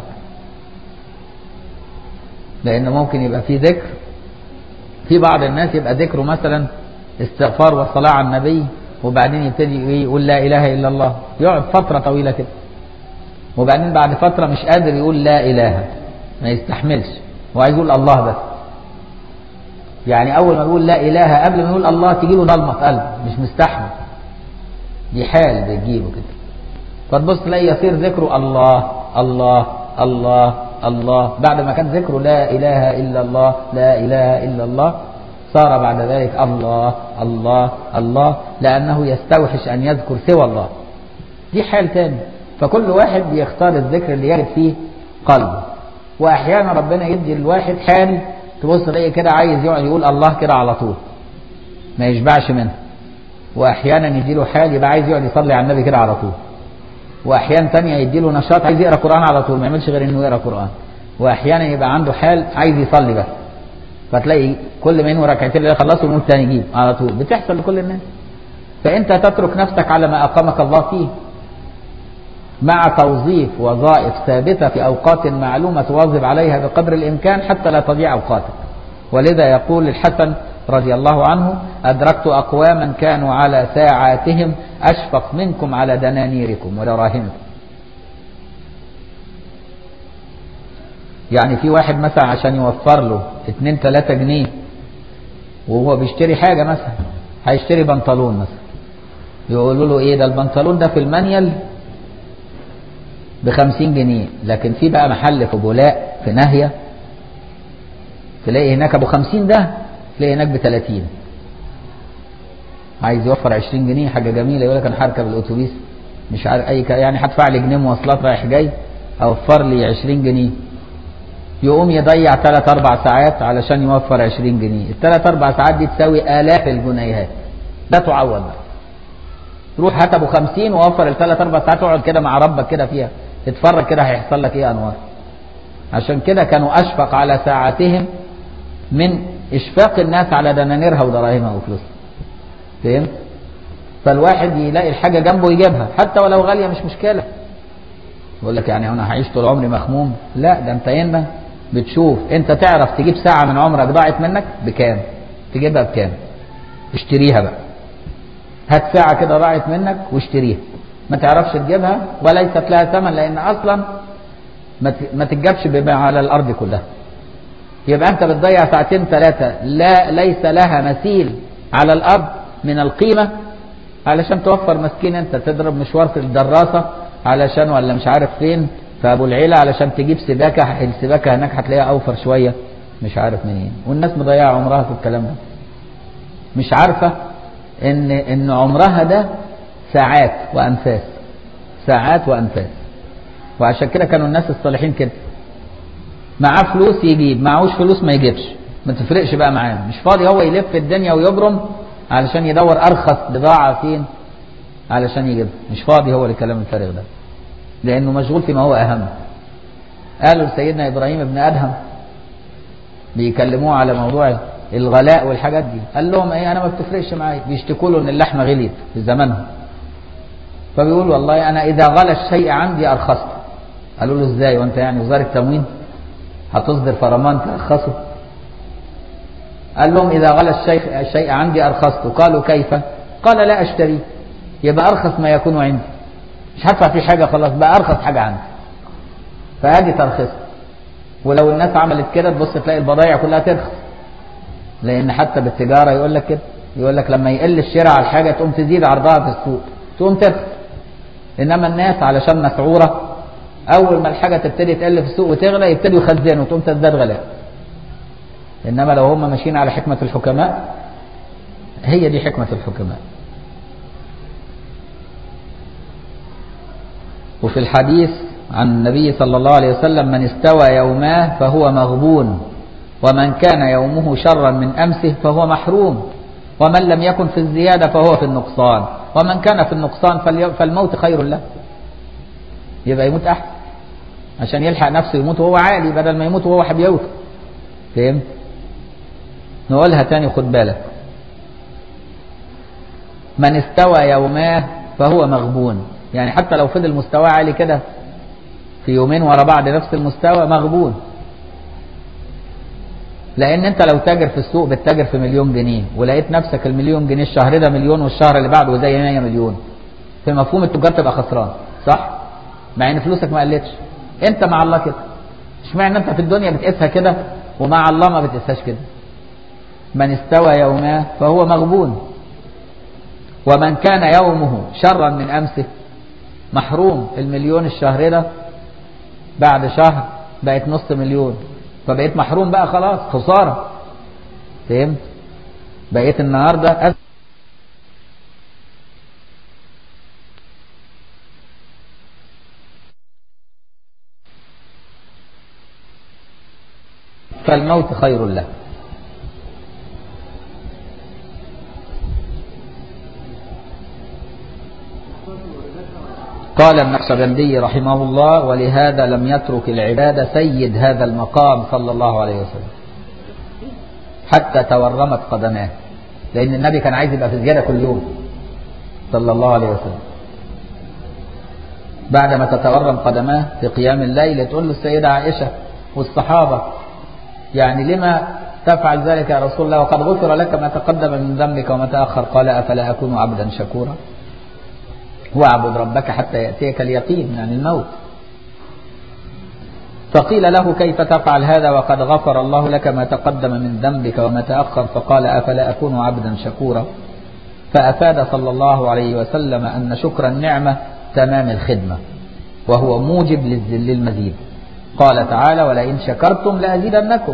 لأن ممكن يبقى في ذكر في بعض الناس يبقى ذكره مثلا استغفار والصلاة على النبي وبعدين يبتدي يقول لا إله إلا الله يقعد فترة طويلة كده وبعدين بعد فترة مش قادر يقول لا إله ما يستحملش هو عايز يقول الله بس يعني اول ما يقول لا اله قبل ما يقول الله تجي له ضلمه في قلبه مش مستحمل دي حال بتجيله كده فتبص تلاقي يصير ذكره الله الله الله الله بعد ما كان ذكره لا اله الا الله لا اله الا الله صار بعد ذلك الله الله الله لانه يستوحش ان يذكر سوى الله دي حال تاني فكل واحد بيختار الذكر اللي يرد فيه قلبه واحيانا ربنا يدي الواحد حال تبص تلاقي كده عايز يقعد يقول الله كده على طول ما يشبعش منها واحيانا يديله حال يبقى عايز يقعد يصلي على النبي كده على طول واحيان تانية يديله نشاط عايز يقرا قران على طول ما يعملش غير انه يقرا قران واحيانا يبقى عنده حال عايز يصلي بس فتلاقي كل ما ينوي ركعتين اللي يخلصوا يقوم تاني يجيب على طول بتحصل لكل الناس فانت تترك نفسك على ما اقامك الله فيه مع توظيف وظائف ثابته في اوقات معلومه تواظب عليها بقدر الامكان حتى لا تضيع اوقاتك ولذا يقول الحسن رضي الله عنه أدركت أقواما كانوا على ساعاتهم أشفق منكم على دنانيركم ودراهمكم يعني في واحد مثلا عشان يوفر له 2 3 جنيه وهو بيشتري حاجة مثلا هيشتري بنطلون مثلا يقولوا له ايه ده البنطلون ده في المانيال ب 50 جنيه لكن في بقى محل في بولاق في ناهيه تلاقي هناك ابو 50 ده تلاقي هناك ب 30 عايز يوفر 20 جنيه حاجه جميله يقول لك انا هركب الاتوبيس مش عارف اي ك... يعني هدفع لي جنيه مواصلات رايح جاي اوفر لي 20 جنيه يقوم يضيع 3 4 ساعات علشان يوفر 20 جنيه الثلاث اربع ساعات دي تساوي الاف الجنيهات ده تعوض بقى روح هات ابو 50 ووفر الثلاث اربع ساعات اقعد كده مع ربك كده فيها اتفرج كده هيحصل لك ايه انوار عشان كده كانوا اشفق على ساعاتهم من اشفاق الناس على دنانيرها ودراهمها وفلوسها فهمت فالواحد يلاقي الحاجه جنبه يجيبها حتى ولو غاليه مش مشكله يقول لك يعني انا هعيش طول عمري مخموم لا ده انت هنا بتشوف انت تعرف تجيب ساعه من عمرك ضاعت منك بكام تجيبها بكام اشتريها بقى هات ساعه كده ضاعت منك واشتريها ما تعرفش تجيبها وليست لها ثمن لان اصلا ما تتجابش بما على الارض كلها يبقى انت بتضيع ساعتين ثلاثه لا ليس لها مثيل على الارض من القيمه علشان توفر مسكين انت تضرب مشوار في الدراسه علشان ولا مش عارف فين في ابو العيله علشان تجيب سباكه السباكه هناك هتلاقيها اوفر شويه مش عارف منين والناس مضيعه عمرها في الكلام ده مش عارفه ان ان عمرها ده ساعات وانفاس ساعات وانفاس وعشان كده كانوا الناس الصالحين كده معاه فلوس يجيب معهوش فلوس ما يجيبش ما تفرقش بقى معاه مش فاضي هو يلف الدنيا ويبرم علشان يدور ارخص بضاعه فين علشان يجيبها مش فاضي هو للكلام الفارغ ده لانه مشغول فيما هو اهم قالوا لسيدنا ابراهيم ابن ادهم بيكلموه على موضوع الغلاء والحاجات دي قال لهم ايه انا ما بتفرقش معايا بيشتكوا له ان اللحمه غليت في زمانهم فبيقول والله انا اذا غلى الشيء عندي ارخصت قالوا له ازاي وانت يعني وزاره تموين هتصدر فرمان ترخصه قال لهم اذا غلى الشيء الشيء عندي ارخصته قالوا كيف قال لا اشتري يبقى ارخص ما يكون عندي مش هدفع فيه حاجه خلاص بقى ارخص حاجه عندي فادي ترخيص ولو الناس عملت كده تبص تلاقي البضائع كلها ترخص لان حتى بالتجاره يقول لك كده يقول لك لما يقل الشراء على الحاجه تقوم تزيد عرضها في السوق تقوم ترخص انما الناس علشان مسعوره اول ما الحاجه تبتدي تقل في السوق وتغلى يبتدوا يخزنوا وتقوم تزداد غلاء انما لو هم ماشيين على حكمه الحكماء هي دي حكمه الحكماء وفي الحديث عن النبي صلى الله عليه وسلم من استوى يوماه فهو مغبون ومن كان يومه شرا من امسه فهو محروم ومن لم يكن في الزياده فهو في النقصان ومن كان في النقصان فالموت خير له يبقى يموت احسن عشان يلحق نفسه يموت وهو عالي بدل ما يموت وهو حبيوت فهمت نقولها تاني خد بالك من استوى يوماه فهو مغبون يعني حتى لو فضل مستواه عالي كده في يومين ورا بعض نفس المستوى مغبون لان انت لو تاجر في السوق بتتاجر في مليون جنيه ولقيت نفسك المليون جنيه الشهر ده مليون والشهر اللي بعده زي 100 مليون في مفهوم التجار تبقى خسران صح مع ان فلوسك ما قلتش انت مع الله كده اشمعنى انت في الدنيا بتقيسها كده ومع الله ما بتقيسهاش كده من استوى يوماه فهو مغبون ومن كان يومه شرا من امسه محروم المليون الشهر ده بعد شهر بقت نص مليون فبقيت محروم بقى خلاص خساره فهمت بقيت النهارده أز... فالموت خير له قال النقشبندي رحمه الله ولهذا لم يترك العبادة سيد هذا المقام صلى الله عليه وسلم حتى تورمت قدماه لأن النبي كان عايز يبقى في زيادة كل يوم صلى الله عليه وسلم بعد ما تتورم قدماه في قيام الليل تقول له السيدة عائشة والصحابة يعني لما تفعل ذلك يا رسول الله وقد غفر لك ما تقدم من ذنبك وما تأخر قال أفلا أكون عبدا شكورا واعبد ربك حتى يأتيك اليقين يعني الموت فقيل له كيف تفعل هذا وقد غفر الله لك ما تقدم من ذنبك وما تأخر فقال أفلا أكون عبدا شكورا فأفاد صلى الله عليه وسلم أن شكر النعمة تمام الخدمة وهو موجب للمزيد قال تعالى ولئن شكرتم لأزيدنكم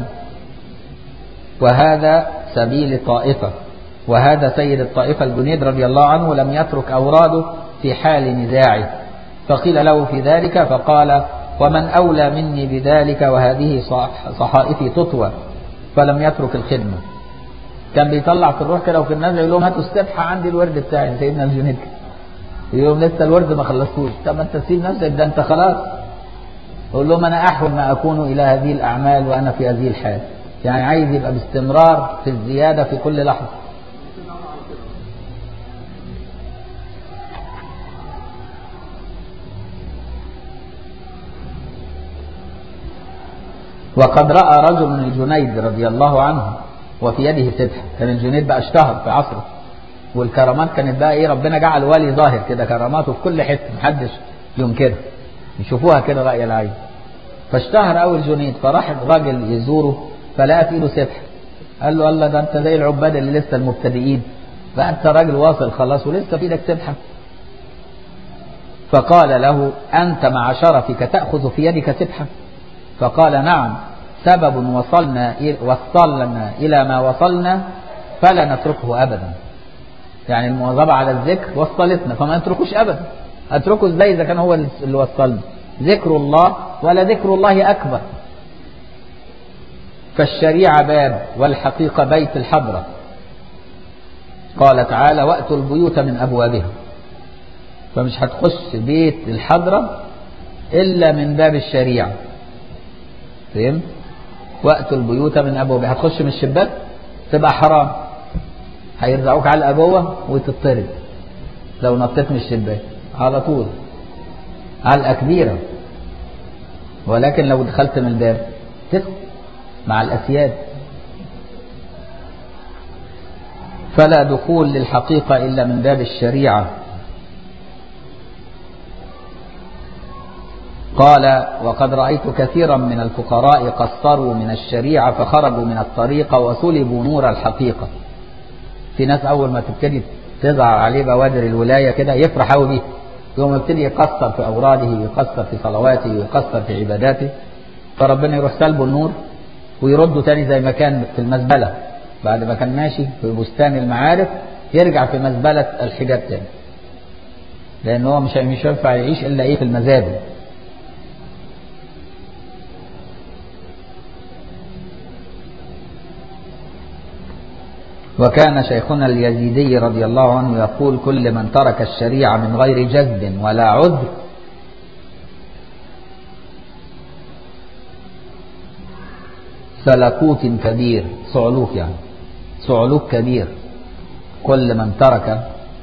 وهذا سبيل طائفة وهذا سيد الطائفة الجنيد رضي الله عنه لم يترك أوراده في حال نزاعه فقيل له في ذلك فقال ومن أولى مني بذلك وهذه صحائفي تطوى فلم يترك الخدمة كان بيطلع في الروح كده وفي النزع يقول لهم هاتوا السبحة عندي الورد بتاعي سيدنا الجنيد يقول لسه الورد ما خلصتوش طب انت تسيب نفسك ده انت خلاص يقول لهم انا احول ما اكون الى هذه الاعمال وانا في هذه الحال يعني عايز يبقى باستمرار في الزيادة في كل لحظة وقد رأى رجل من الجنيد رضي الله عنه وفي يده سبحة كان الجنيد بقى اشتهر في عصره والكرامات كانت بقى ايه ربنا جعل ولي ظاهر كده كراماته في كل حته محدش ينكرها يشوفوها كده رأي العين فاشتهر قوي الجنيد فراح الراجل يزوره فلقى في ايده سبحة قال له الله ده انت زي العباد اللي لسه المبتدئين بقى انت راجل واصل خلاص ولسه في ايدك سبحة فقال له انت مع شرفك تأخذ في يدك سبحة فقال نعم سبب وصلنا وصلنا إلى ما وصلنا فلا نتركه أبدا يعني المواظبة على الذكر وصلتنا فما نتركوش أبدا أتركه ازاي إذا كان هو اللي وصلنا ذكر الله ولا ذكر الله أكبر فالشريعة باب والحقيقة بيت الحضرة قال تعالى وأتوا البيوت من أبوابها فمش هتخش بيت الحضرة إلا من باب الشريعة فهمت وقتوا البيوت من ابوابها هتخش من الشباك تبقى حرام هيرزعوك علقه جوه وتطرد لو نطيت من الشباك على طول علقه كبيره ولكن لو دخلت من الباب تدخل مع الاسياد فلا دخول للحقيقه الا من باب الشريعه قال وقد رأيت كثيرا من الفقراء قصروا من الشريعة فخرجوا من الطريقة وسلبوا نور الحقيقة في ناس أول ما تبتدي تظهر عليه بوادر الولاية كده يفرح قوي بيه يوم يبتدي يقصر في أوراده ويقصر في صلواته ويقصر في عباداته فربنا يروح سلبه النور ويرده تاني زي ما كان في المزبلة بعد ما كان ماشي في بستان المعارف يرجع في مزبلة الحجاب تاني لأن هو مش مش هينفع يعيش إلا إيه في المزابل وكان شيخنا اليزيدي رضي الله عنه يقول كل من ترك الشريعة من غير جذب ولا عذر سلكوت كبير صعلوك يعني صعلوك كبير كل من ترك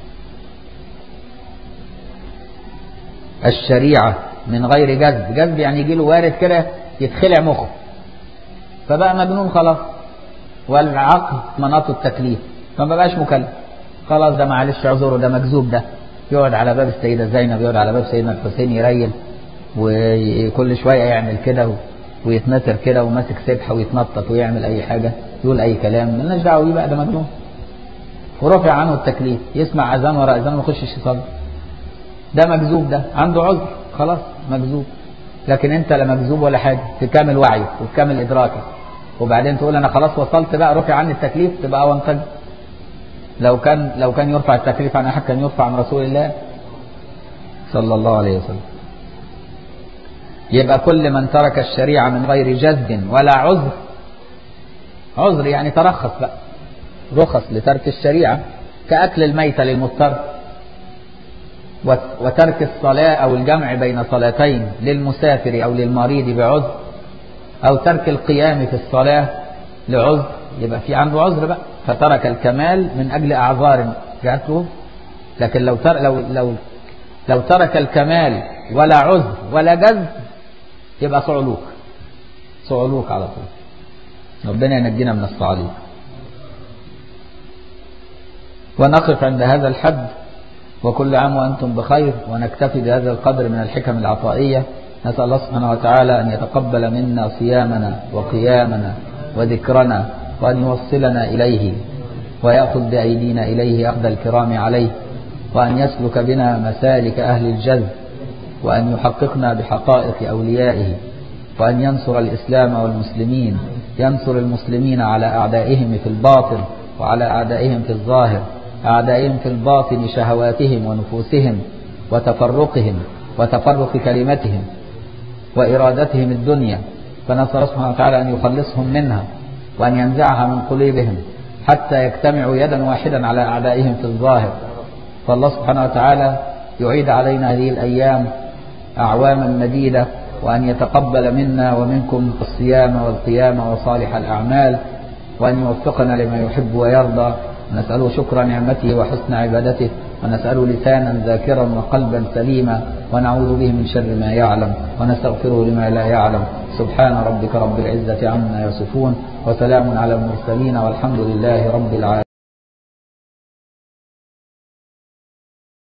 الشريعة من غير جذب جذب يعني يجي له وارد كده يتخلع مخه فبقى مجنون خلاص والعقل مناط التكليف فما بقاش مكلف خلاص ده معلش اعذره ده مجذوب ده يقعد على باب السيدة زينب يقعد على باب سيدنا الحسين يريل وكل شوية يعمل كده ويتنطر كده وماسك سبحة ويتنطط ويعمل أي حاجة يقول أي كلام ملناش دعوة بيه بقى ده مجنون ورفع عنه التكليف يسمع أذان ورا أذان وما يخشش يصلي ده مجذوب ده عنده عذر خلاص مجذوب لكن أنت لا مجذوب ولا حاجة في كامل وعيك وفي كامل إدراكك وبعدين تقول أنا خلاص وصلت بقى رفع عني التكليف تبقى وانتج لو كان لو كان يرفع التكليف عن أحد كان يرفع عن رسول الله صلى الله عليه وسلم يبقى كل من ترك الشريعة من غير جذب ولا عذر عذر يعني ترخص بقى رخص لترك الشريعة كأكل الميتة للمضطر وترك الصلاة أو الجمع بين صلاتين للمسافر أو للمريض بعذر أو ترك القيام في الصلاة لعذر يبقى في عنده عذر بقى فترك الكمال من أجل أعذار جاءته لكن لو تر لو لو لو ترك الكمال ولا عذر ولا جذب يبقى صعلوك صعلوك على طول ربنا ينجينا من الصعاليك ونقف عند هذا الحد وكل عام وأنتم بخير ونكتفي بهذا القدر من الحكم العطائية نسأل الله سبحانه وتعالى أن يتقبل منا صيامنا وقيامنا وذكرنا وأن يوصلنا إليه ويأخذ بأيدينا إليه أخذ الكرام عليه وأن يسلك بنا مسالك أهل الجذب وأن يحققنا بحقائق أوليائه وأن ينصر الإسلام والمسلمين ينصر المسلمين على أعدائهم في الباطن وعلى أعدائهم في الظاهر أعدائهم في الباطن شهواتهم ونفوسهم وتفرقهم وتفرق كلمتهم وإرادتهم الدنيا فنسأل سبحانه وتعالى أن يخلصهم منها وأن ينزعها من قلوبهم حتى يجتمعوا يدا واحدا على أعدائهم في الظاهر فالله سبحانه وتعالى يعيد علينا هذه الأيام أعواما مديدة وأن يتقبل منا ومنكم الصيام والقيام وصالح الأعمال وأن يوفقنا لما يحب ويرضى نسأله شكر نعمته وحسن عبادته ونسأله لسانا ذاكرا وقلبا سليما ونعوذ به من شر ما يعلم ونستغفره لما لا يعلم سبحان ربك رب العزة عما يصفون وسلام على المرسلين والحمد لله رب العالمين